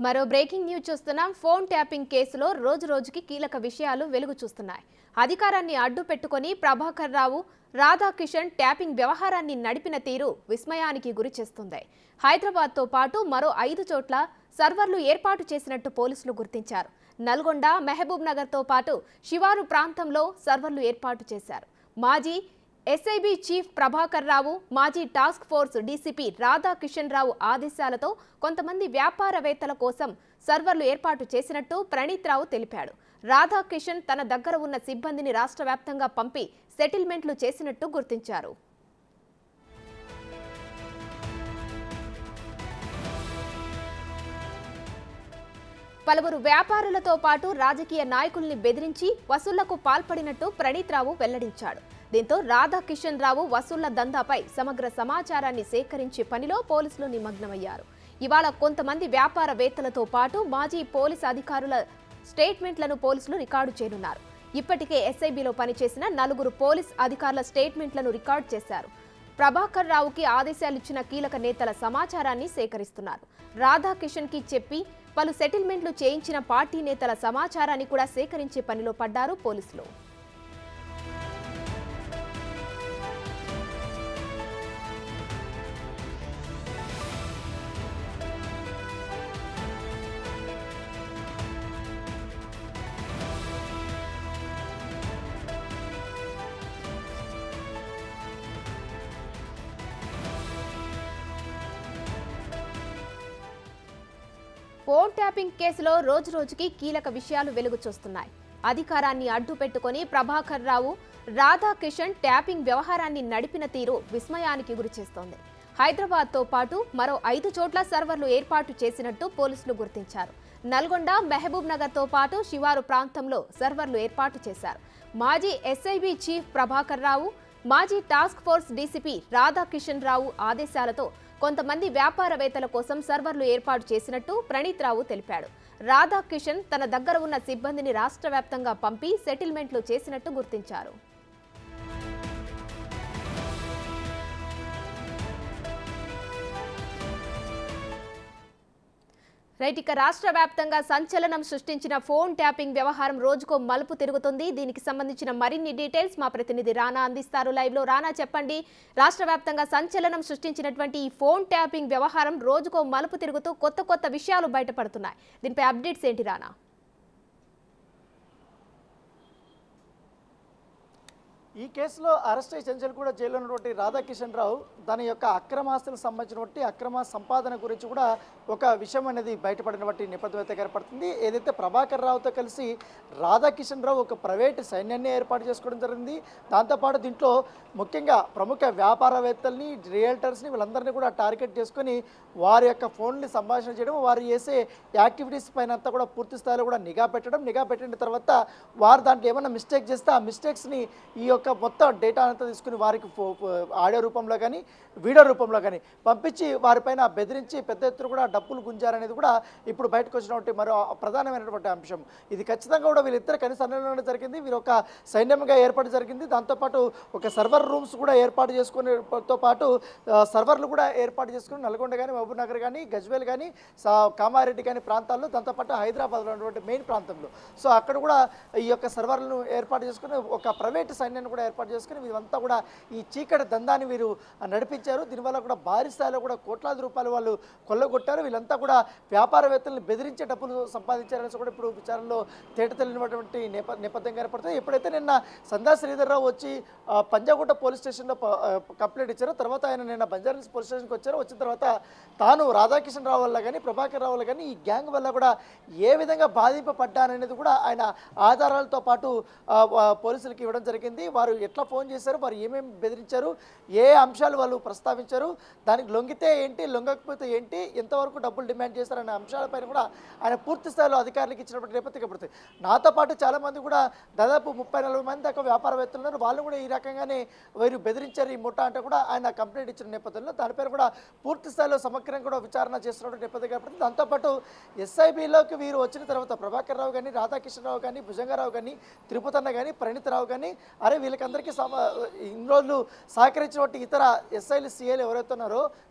మరో breaking news చూస్తున్నాం phone tapping కేసులో రోజు రోజుకి కీలక విషయాలు వెలుగు చూస్తున్నాయి అధికారాన్ని అడ్డు పెట్టుకొని ప్రభాకర్ రావు రాధాకిషన్ ట్యాపింగ్ వ్యవహారాన్ని నడిపిన తీరు విస్మయానికి గురి చేస్తుంది హైదరాబాద్తో పాటు మరో ఐదు చోట్ల సర్వర్లు ఏర్పాటు చేసినట్టు పోలీసులు గుర్తించారు నల్గొండ మహబూబ్ నగర్తో పాటు శివారు ప్రాంతంలో సర్వర్లు ఏర్పాటు చేశారు మాజీ ఎస్ఐబి చీఫ్ ప్రభాకర్ రావు మాజీ task force DCP Radhakishan Rao ఆదేశాలతో కొంతమంది వ్యాపారవేత్తల కోసం సర్వర్లు ఏర్పాటు చేసినట్టు ప్రణీత్ రావు తెలిపాడు రాధాకిషన్ తన దగ్గర ఉన్న సిబ్బందిని రాష్ట్ర వ్యాప్తంగా పంపి సెటిల్మెంట్లు చేసినట్టు గుర్తించారు పలువురు వ్యాపారులతో పాటు రాజకీయ నాయకుల్ని బెదిరించి వసూళ్లకు పాల్పడినట్టు ప్రణీత్ రావు వెల్లడించాడు దీంతో రాధాకిషన్ రావు వసూళ్ల దందాపై సమగ్ర సమాచారాన్ని సేకరించే పనిలో పోలీసులు నిమగ్నమయ్యారు ఇవాళ కొంతమంది వ్యాపారవేత్తలతో పాటు మాజీ పోలీస్ అధికారుల స్టేట్మెంట్లను పోలీసులు రికార్డు చేయనున్నారు ఇప్పటికే ఎస్ఐబిలో పనిచేసిన నలుగురు పోలీస్ అధికారుల స్టేట్మెంట్లను రికార్డు చేశారు ప్రభాకర్ రావుకి ఆదేశాలిచ్చిన కీలక నేతల సమాచారాన్ని సేకరిస్తున్నారు రాధాకిషన్ కి చెప్పి పలు సెటిల్మెంట్లు చేయించిన పార్టీ నేతల సమాచారాన్ని కూడా సేకరించే పనిలో పడ్డారు పోలీసులు ఫోన్ ట్యాపింగ్ కేసులో రోజు రోజుకి కీలక విషయాలు వెలుగు చూస్తున్నాయి అధికారాన్ని అడ్డు పెట్టుకొని ప్రభాకర్ రావు రాధాకిషన్ ట్యాపింగ్ వ్యవహారాన్ని నడిపిన తీరు విస్మయానికి గురిచేస్తోంది హైదరాబాద్తో పాటు మరో ఐదు చోట్ల సర్వర్లు ఏర్పాటు చేసినట్టు పోలీసులు గుర్తించారు నల్గొండ మహబూబ్ నగర్తో పాటు శివారు ప్రాంతంలో సర్వర్లు ఏర్పాటు చేశారు మాజీ ఎస్ఐబి చీఫ్ ప్రభాకర్ రావు మాజీ task force DCP Radhakishan Rao ఆదేశాలతో కొంతమంది వ్యాపారవేత్తల కోసం సర్వర్లు ఏర్పాటు చేసినట్టు ప్రణీత్ రావు తెలిపాడు రాధాకిషన్ తన దగ్గర ఉన్న సిబ్బందిని రాష్ట్ర వ్యాప్తంగా పంపి సెటిల్మెంట్లు చేసినట్టు గుర్తించారు రైట్ ఇక రాష్ట్ర వ్యాప్తంగా సంచలనం సృష్టించిన ఫోన్ ట్యాపింగ్ వ్యవహారం రోజుకో మలుపు తిరుగుతుంది దీనికి సంబంధించిన మరిన్ని డీటెయిల్స్ మా ప్రతినిధి రానా అందిస్తారు లైవ్ లో రానా చెప్పండి రాష్ట్ర వ్యాప్తంగా సంచలనం సృష్టించినటువంటి ఈ ఫోన్ ట్యాపింగ్ వ్యవహారం రోజుకో మలుపు తిరుగుతూ కొత్త కొత్త విషయాలు బయటపడుతున్నాయి దీనిపై అప్డేట్స్ ఏంటి రానా ఈ కేసులో అరెస్ట్ అయి చెంచల్ కూడా జైల్లో ఉన్నటువంటి రాధాకిషన్ రావు దాని యొక్క అక్రమాస్తులకు సంబంధించినటువంటి అక్రమ సంపాదన గురించి కూడా ఒక విషయం అనేది బయటపడినటువంటి నేపథ్యం అయితే కనపడుతుంది ఏదైతే ప్రభాకర్ రావుతో కలిసి రాధాకిషన్ రావు ఒక ప్రైవేట్ సైన్యాన్ని ఏర్పాటు చేసుకోవడం జరిగింది దాంతోపాటు దీంట్లో ముఖ్యంగా ప్రముఖ వ్యాపారవేత్తల్ని రియల్టర్స్ని వీళ్ళందరినీ కూడా టార్గెట్ చేసుకొని వారి యొక్క ఫోన్ని సంభాషణ చేయడం వారు చేసే యాక్టివిటీస్ పైన అంతా కూడా పూర్తి స్థాయిలో కూడా నిఘా పెట్టడం నిఘా పెట్టిన తర్వాత వారు దాంట్లో ఏమైనా మిస్టేక్ చేస్తే ఆ మిస్టేక్స్ని ఈ యొక్క మొత్తం డేటా అంతా తీసుకుని వారికి ఫో- ఫో- ఆడియో రూపంలో కానీ వీడియో రూపంలో కానీ పంపించి వారిపైన బెదిరించి పెద్ద ఎత్తున కూడా డబ్బులు గుంజారనేది కూడా ఇప్పుడు బయటకు వచ్చినటువంటి మరో ప్రధానమైనటువంటి అంశం ఇది ఖచ్చితంగా కూడా వీళ్ళిద్దరు కనీస సన్నిహితంలో జరిగింది వీరు ఒక సైన్యంగా ఏర్పాటు జరిగింది దాంతోపాటు ఒక సర్వర్ రూమ్స్ కూడా ఏర్పాటు చేసుకునేతో పాటు ఆ, సర్వర్లు కూడా ఏర్పాటు చేసుకుని నల్గొండ కానీ మహబూబ్ నగర్ కానీ గజ్వేల్ కానీ సా- కామారెడ్డి కానీ ప్రాంతాల్లో దాంతోపాటు హైదరాబాద్లో ఉన్నటువంటి మెయిన్ ప్రాంతంలో సో అక్కడ కూడా ఈ యొక్క సర్వర్లను ఏర్పాటు చేసుకుని ఒక ప్రైవేట్ సైన్యాన్ని కూడా ఏర్పాటు చేసుకుని వీరంతా కూడా ఈ చీకటి దందాన్ని వీరు నడిపించారు దీనివల్ల కూడా భారీ స్థాయిలో కూడా కోట్లాది రూపాయలు వాళ్ళు కొల్లగొట్టారు వీళ్ళంతా కూడా వ్యాపారవేత్తలను బెదిరించే డబ్బులు సంపాదించారనేసి కూడా ఇప్పుడు విచారణలో తేట తెలియనటువంటి నేప నేపథ్యం కనపడుతుంది ఎప్పుడైతే నిన్న సందా శ్రీధర్రావు వచ్చి ఆ, పంజాగుట్ట పోలీస్ స్టేషన్లో ప- ఆ, కంప్లైంట్ ఇచ్చారో తర్వాత ఆయన నిన్న బంజారాహిల్స్ పోలీస్ స్టేషన్కి వచ్చారు వచ్చిన తర్వాత తాను రాధాకిషన్ రావు వల్ల కానీ ప్రభాకర్ రావు వల్ల కానీ ఈ గ్యాంగ్ వల్ల కూడా ఏ విధంగా బాధింపబడ్డారనేది కూడా ఆయన ఆధారాలతో పాటు ఆ, వా- పోలీసులకు ఇవ్వడం జరిగింది వారు ఎట్లా ఫోన్ చేశారు వారు ఏమేమి బెదిరించారు ఏ అంశాలు వాళ్ళు ప్రస్తావించారు దానికి లొంగితే ఏంటి లొంగకపోతే ఏంటి ఎంతవరకు డబ్బులు డిమాండ్ చేశారనే అంశాలపైన కూడా ఆయన పూర్తి స్థాయిలో అధికారులకు ఇచ్చినటువంటి నేపథ్యం కనబడుతుంది నాతో పాటు చాలామంది కూడా దాదాపు ముప్పై నలభై మంది దాకా వ్యాపారవేత్తలు ఉన్నారు వాళ్ళు కూడా ఈ రకంగానే వీరు బెదిరించారు ఈ ముఠా అంటే కూడా ఆయన కంప్లైంట్ ఇచ్చిన నేపథ్యంలో దానిపైన కూడా పూర్తి స్థాయిలో సమగ్రంగా కూడా విచారణ చేస్తున్నటువంటి నేపథ్యం కనబడుతుంది దాంతోపాటు ఎస్ఐబిలోకి వీరు వచ్చిన తర్వాత ప్రభాకర్ రావు కానీ రాధాకృష్ణ రావు కానీ భుజంగారావు కానీ తిరుపతన్న కానీ ప్రణీత్ రావు కానీ అరే వీళ్ళకందరికీ సమ ఇన్ని రోజులు సహకరించినటువంటి ఇతర ఎస్ఐలు సిఐలు ఎవరైతే ఉన్నారో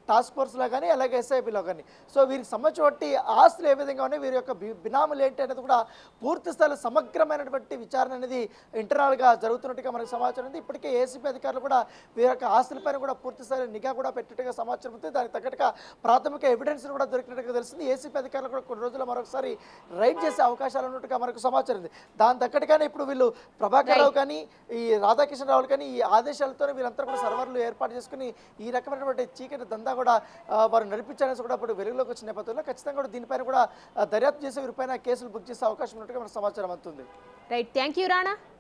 టాస్క్ ఫోర్స్లో కానీ అలాగే ఎస్ఐబిలో కానీ సో వీరికి సంబంధించినటువంటి ఆస్తులు ఏ విధంగా ఉన్నాయి వీరి యొక్క బి- బినాములు ఏంటి అనేది కూడా పూర్తి స్థాయిలో సమగ్రమైనటువంటి విచారణ అనేది ఇంటర్నల్గా జరుగుతున్నట్టుగా మనకు సమాచారం ఉంది ఇప్పటికే ఏసీపీ అధికారులు కూడా వీరి యొక్క ఆస్తులపైన కూడా పూర్తి స్థాయిలో నిఘా కూడా పెట్టినట్టుగా సమాచారం ఉంది దానికి తగ్గట్టుగా ప్రాథమిక ఎవిడెన్స్ కూడా దొరికినట్టుగా తెలిసింది ఏసీపీ అధికారులు కూడా కొన్ని రోజులు మరొకసారి రైడ్ చేసే అవకాశాలు ఉన్నట్టుగా మనకు సమాచారం ఉంది దాని తగ్గట్టుగానే ఇప్పుడు వీళ్ళు ప్రభాకర్ రావు కానీ ఈ రాధాకిషన్ రావులు కానీ ఈ ఆదేశాలతోనే వీళ్ళంతా కూడా సర్వర్లు ఏర్పాటు చేసుకుని ఈ రకమైనటువంటి చీకటి దందా కూడా ఆ, వారు నడిపించాలని కూడా ఇప్పుడు వెలుగులోకి వచ్చిన నేపథ్యంలో ఖచ్చితంగా కూడా దీనిపైన కూడా ఆ, దర్యాప్తు చేసే వీరిపైన కేసులు బుక్ చేసే అవకాశం ఉన్నట్టుగా మనకు సమాచారం అందుతుంది రైట్ థ్యాంక్ యూ రాణా